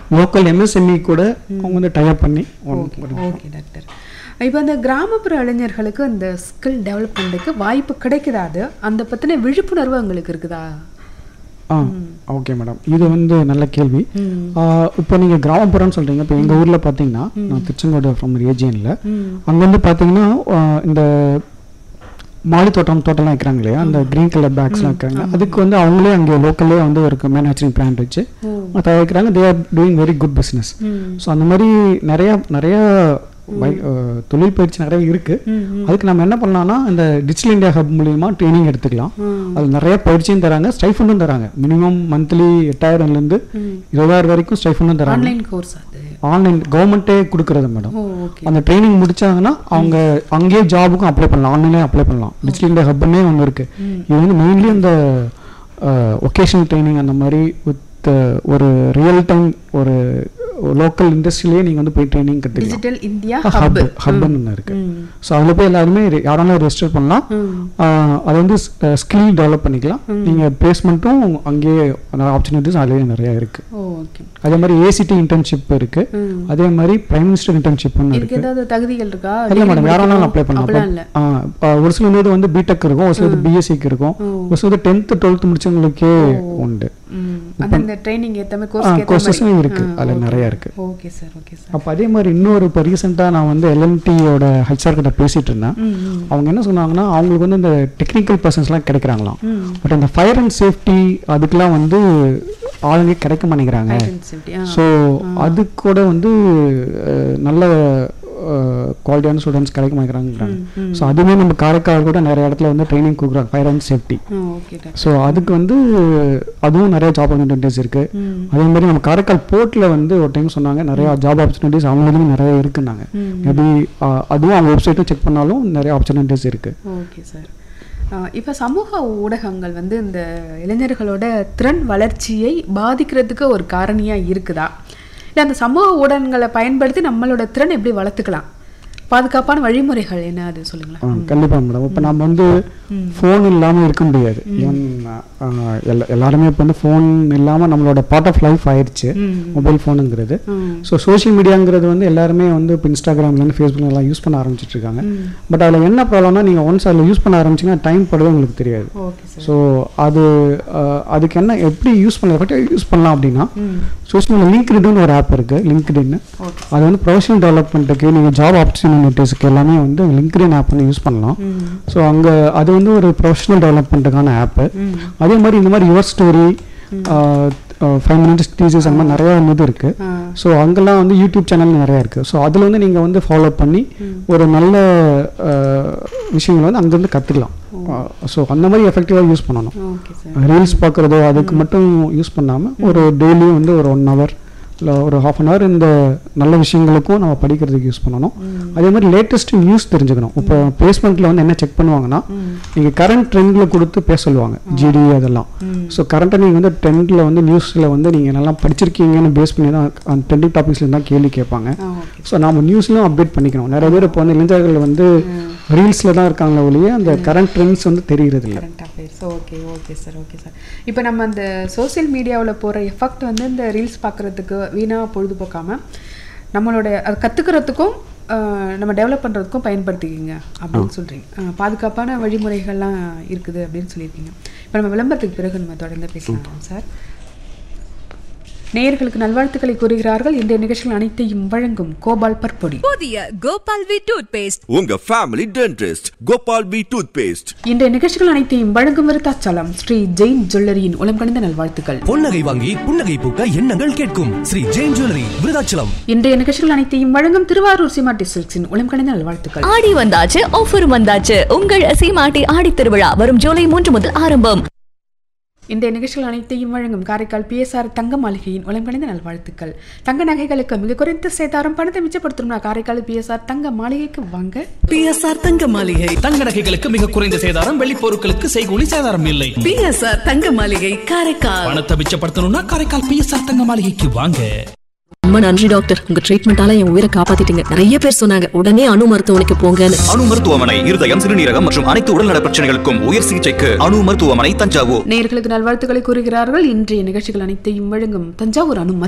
Local MSME கூட அவங்க வந்து டைப் பண்ணி ஒன் ஓகே டாக்டர் இப்போ இந்த கிராமப்புற இளைஞர்களுக்கு இந்த ஸ்கில் டெவலப்மெண்ட்டுக்கு வாய்ப்பு கிடைக்குதா அது அந்த பற்றின விழிப்புணர்வு உங்களுக்கு இருக்குதா ஆ ஓகே மேடம் இது வந்து நல்ல கேள்வி ம். இப்போ நீங்கள் கிராமப்புறம்னு சொல்கிறீங்க இப்போ எங்கள் ஊரில் பார்த்தீங்கன்னா நான் திருச்செங்கோடு ஃப்ரம் ரீஜியனில் ம் அங்கே வந்து பார்த்தீங்கன்னா ஆ, இந்த மாடி தோட்டம் தோட்டம்லாம் வைக்கிறாங்க இல்லையா அந்த க்ரீன் கலர் பேக்ஸ்லாம் வைக்கிறாங்க அதுக்கு வந்து அவங்களே அங்கே லோக்கல்லே வந்து ஒரு மேனுஃபேக்சரிங் பிளான்ட் வச்சு ஓ தயாரிக்கிறாங்க they are doing very good business hmm so அந்த மாதிரி நிறையா நிறையா வை- ஆ, தொழில் பயிற்சி நிறைய இருக்குது ம் ம் அதுக்கு நம்ம என்ன பண்ணலாம்னா இந்த டிஜிட்டல் இந்தியா ஹப் மூலியமா ட்ரைனிங் எடுத்துக்கலாம் ம் அது நிறைய பயிற்சியும் தராங்க ஸ்டைஃபண்டும் தராங்க மினிமம் மந்த்லி எட்டாயிரம்லேருந்து ம் இருபதாயிரம் வரைக்கும் ஸ்டைஃபண்டும் தராங்க ஆன்லைன் கோர்ஸ் அது ஆன்லைன் கவர்மெண்ட்டே கொடுக்குறது மேடம் ஓ ஓகே அந்த ட்ரைனிங் முடிச்சாங்கன்னா அவங்க அங்கேயே ஜாபுக்கும் அப்ளை பண்ணலாம் ஆன்லைன்லேயே அப்ளை பண்ணலாம் டிஜிட்டல் இந்தியா ஹப்னே ஒன்று இருக்கு ம் இது வந்து மெயின்லி இந்த ஒகேஷனல் ட்ரைனிங் அந்த மாதிரி வித் ஒரு ரியல் டைம் ஒரு லோக்கல் இண்டஸ்ட்ரியிலேயே நீங்கள் வந்து போய் ட்ரைனிங் கற்றுக்கலாம் டிஜிட்டல் இந்தியா ஹப் ஹப் ஹப்னு ஒன்று இருக்கு ம் ஸோ அதில் போய் எல்லாருமே re- யாராலும் ரெஜிஸ்டர் பண்ணலாம் ம் ஆஹ் அது வந்து ஸ்கில் டெவலப் பண்ணிக்கலாம் நீங்கள் பிளேஸ்மெண்ட்டும் அங்கேயே ஆப்பர்ச்சுனிட்டிஸ் அதுலேயே நிறையா இருக்கு ஓ ஓகே அதே மாதிரி ஏசிடி இன்டர்ன்ஷிப் இருக்கு ம் அதே மாதிரி பிரைம் மினிஸ்டர் இன்டர்ன்ஷிப்னு இதுக்கு இருக்கு ஏதாவது தகுதிகள் இருக்கா இல்லை Degree மேடம் யாராலும் அப்ளை முடிக்கணும் அப்படிலாம் இல்ல பண்ணலாம் ஆ, ஆ, ஒரு சில இது வந்து பிடெக் இருக்கும் ஒரு சிலது பிஎஸ்சிக்கு இருக்கும் ஓ. ஒரு சிலது டென்த்து டுவெல்த் முடிச்சவங்களுக்கே உண்டு ம் அந்த இந்த ட்ரைனிங் ஏத்த மாதிரி கோர்ஸ் ஏத்த கோர்சஸும் மாதிரி இருக்கு அதில் நிறைய இருக்கு ஓகே சார் ஓகே சார் அப்போ அதே மாதிரி இன்னொரு இப்போ ரீசெண்டாக நான் வந்து எல்என்டியோட ஹெச்ஆர் கிட்ட பேசிட்டு இருந்தேன் ம் ம் அவங்க என்ன சொன்னாங்கன்னா அவங்களுக்கு வந்து இந்த டெக்னிக்கல் பர்சன்ஸ்லாம் கிடைக்கிறாங்களாம் ம் பட் அந்த ஃபயர் அண்ட் சேஃப்டி அதுக்கெல்லாம் வந்து ஆளுங்க கிடைக்க மாட்டேங்கிறாங்க ஐடென்டிட்டி ஆ ஸோ அது கூட வந்து அஹ், நல்ல குவாலிட்டியான ஸ்டூடெண்ட்ஸ் கிடைக்க மாட்டேங்கிறாங்க ம் ஸோ அதுவுமே நம்ம காரைக்கால் கூட நிறைய இடத்துல வந்து ட்ரைனிங் கொடுக்குறாங்க fire and safety okay doctor so அதுக்கு வந்து அதுவும் நிறைய ஜாப் ஆப்பர்ச்சுனிட்டிஸ் இருக்கு ம் அதே மாதிரி நம்ம காரைக்கால் போர்ட்டில் வந்து ஒரு டைம் சொன்னாங்க நிறைய ஜாப் ஆப்பர்ச்சுனிட்டிஸ் அவங்களுக்கும் நிறைய இருக்குன்னாங்க ம் மேபி அதுவும் அவங்க வெப்சைட்டும் செக் பண்ணாலும் நிறைய ஆப்பர்ச்சுனிட்டிஸ் இருக்கு ஓகே சார் இப்போ சமூக ஊடகங்கள் வந்து இந்த இளைஞர்களோட திறன் வளர்ச்சியை பாதிக்கிறதுக்கு ஒரு காரணியாக இருக்குதா இல்லை அந்த சமூக ஊடகங்களை பயன்படுத்தி நம்மளோட திறன் எப்படி வளர்த்துக்கலாம் பாதுகாப்பான வழிமுறைகள் என்ன அது சொல்லுங்களேன் ஆ, கண்டிப்பா மேடம் இப்போ நம்ம வந்து ம். ஃபோன் இல்லாமல் இருக்க முடியாது ஈவன் எல்லாருமே இப்போ வந்து ஃபோன் இல்லாமல் நம்மளோட பார்ட் ஆஃப் லைஃப் ஆயிடுச்சு ம் மொபைல் ஃபோனுங்கிறது ம் ஸோ சோஷியல் மீடியாங்கிறது வந்து எல்லாருமே வந்து இப்போ இன்ஸ்டாகிராம்லேருந்து ஃபேஸ்புக் எல்லாம் யூஸ் பண்ண ஆரம்பிச்சிட்டு இருக்காங்க ம் பட் அதில் என்ன ப்ராப்ளம்னா நீங்கள் ஒன்ஸ் அதில் யூஸ் பண்ண ஆரம்பிச்சிங்கன்னா டைம் படுறது உங்களுக்கு தெரியாது ஓகே சார் ஸோ அது அஹ், அதுக்கு என்ன எப்படி யூஸ் பண்ண யூஸ் பண்ணலாம் அப்படின்னா ம் சோஷியல் மீடியா லிங்க்டின்னு ஒரு ஆப் இருக்குது லிங்க்டின்னு ஓகே அது வந்து ப்ரொஃபஷனல் டெவலப்மெண்ட்டுக்கு நீங்கள் ஜாப் ஆப்பர்ச்சுனிட்டிஸ்க்கு எல்லாமே வந்து லிங்க்டின் ஆப் வந்து யூஸ் பண்ணலாம் ம் ஸோ அங்கே அது வந்து ஒரு ப்ரொஃபஷனல் டெவலப்மெண்ட்டுக்கான ஆப்பு ம் அதே மாதிரி இந்த மாதிரி your story five minutes teasers அந்த மாதிரி நிறையா இது இருக்குது ஆ ஸோ அங்கெல்லாம் வந்து யூடியூப் சேனல் நிறையா இருக்குது ஸோ அதில் வந்து நீங்கள் வந்து ஃபாலோ பண்ணி ம். ஒரு நல்ல அஹ், விஷயங்களை வந்து அங்கேருந்து கற்றுக்கலாம் ஸோ அந்த மாதிரி எஃபெக்டிவாக யூஸ் பண்ணணும் ஓகே சார் ரீல்ஸ் பார்க்குறதோ அதுக்கு மட்டும் யூஸ் பண்ணாமல் ஒரு டெய்லியும் வந்து ஒரு ஒன் ஹவர் இல்லை ஒரு ஹாஃப் அன் ஹவர் இந்த நல்ல விஷயங்களுக்கும் நம்ம படிக்கிறதுக்கு யூஸ் பண்ணணும் ம் அதே மாதிரி லேட்டஸ்ட் நியூஸ் தெரிஞ்சுக்கணும் இப்போ பிளேஸ்மெண்ட்டில் வந்து என்ன செக் பண்ணுவாங்கன்னா ம் நீங்கள் கரண்ட் ட்ரெண்டில் கொடுத்து பேச சொல்லுவாங்க ஜிடி அதெல்லாம் ம் ஸோ கரண்ட்டாக நீங்கள் வந்து ட்ரெண்டில் வந்து நியூஸில் வந்து நீங்கள் நல்லா படிச்சிருக்கீங்கன்னு பேஸ் பண்ணி தான் அந்த ட்ரெண்டிங் டாபிக்ஸ்ல தான் கேள்வி கேட்பாங்க ஆ ஓகே ஸோ நம்ம நியூஸ்லையும் அப்டேட் பண்ணிக்கணும் நிறைய பேர் இப்போ வந்து இளைஞர்கள் வந்து ரீல்ஸில் தான் இருக்காங்களே ஒழிய அந்த கரண்ட் ட்ரெண்ட்ஸ் வந்து தெரியறது இல்லை current affairs okay okay sir okay sir இப்போ நம்ம அந்த சோஷியல் மீடியாவில் போகிற எஃபெக்ட் வந்து இந்த ரீல்ஸ் பார்க்குறதுக்கு வீணாக பொழுதுபோக்காமல் நம்மளோட அது கற்றுக்கிறதுக்கும் நம்ம டெவலப் பண்ணுறதுக்கும் பயன்படுத்திக்கிங்க அப்படின்னு சொல்கிறீங்க பாதுகாப்பான வழிமுறைகள்லாம் இருக்குது அப்படின்னு சொல்லியிருக்கீங்க இப்போ நம்ம விளம்பரத்துக்கு பிறகு நம்ம தொடர்ந்து பேசலாம் சார் நேயர்களுக்கு நல்வாழ்த்துக்களை கூறுகிறார்கள் இந்த நிகழ்ச்சிகள் அனைத்தையும் வழங்கும் கோபால் பற்பொடி புதிய கோபால் வி டூத் பேஸ்ட் உங்க family dentist Gopal B toothpaste இன்றைய நிகழ்ச்சிகள் அனைத்தையும் வழங்கும் விருத்தாச்சலம் ஸ்ரீ ஜெயின் ஜுவல்லரியின் உளம் கணிந்த நல்வாழ்த்துக்கள் பொன்னகை வாங்கி புன்னகை பூக்க எண்ணங்கள் கேட்கும் ஸ்ரீ ஜெயின் ஜுவல்லரி விருதாச்சலம் இன்றைய நிகழ்ச்சிகள் அனைத்தையும் வழங்கும் திருவாரூர் சிமாட்டி சில்க்ஸின் உளம் கணிந்த நல்வாழ்த்துக்கள் ஆடி வந்தாச்சு ஆஃபர் வந்தாச்சு உங்கள் சீமாட்டி ஆடி திருவிழா வரும் ஜூலை மூன்று முதல் ஆரம்பம் இன்றைய நிகழ்ச்சிகள் அனைத்தையும் வழங்கும் காரைக்கால் பிஎஸ்ஆர் தங்க மாளிகையின் உளம் கணிந்த நல்வாழ்த்துக்கள் தங்க நகைகளுக்கு மிக குறைந்த சேதாரம் பணத்தை மிச்சப்படுத்தணும் காரைக்கால் பிஎஸ்ஆர் தங்க மாளிகைக்கு வாங்க பிஎஸ்ஆர் தங்க மாளிகை தங்க நகைகளுக்கு மிக குறைந்த சேதாரம் வெள்ளி பொருட்களுக்கு செய்கூலி சேதாரம் இல்லை பிஎஸ்ஆர் தங்க மாளிகை காரைக்கால் பணத்தை மிச்சப்படுத்தணும்னா காரைக்கால் பிஎஸ்ஆர் தங்க மாளிகைக்கு வாங்க ரொம்ப நன்றி டாக்டர் உங்க ட்ரீட்மெண்டால என் உயிரை காப்பாத்திட்டீங்க நிறைய பேர் சொன்னாங்க உடனே அணு மருத்துவமனைக்கு போங்கன்னு அணு மருத்துவமனை இருதயம் சிறுநீரகம் மற்றும் அனைத்து உடல்நல பிரச்சனைகளுக்கும் உயர் சிகிச்சைக்கு அணு மருத்துவமனை தஞ்சாவூர் நேயர்களுக்கு நல்வாழ்த்துக்களை கூறுகிறார்கள் இன்றைய நிகழ்ச்சிகள் அனைத்தையும் வழங்கும் தஞ்சாவூர் அனு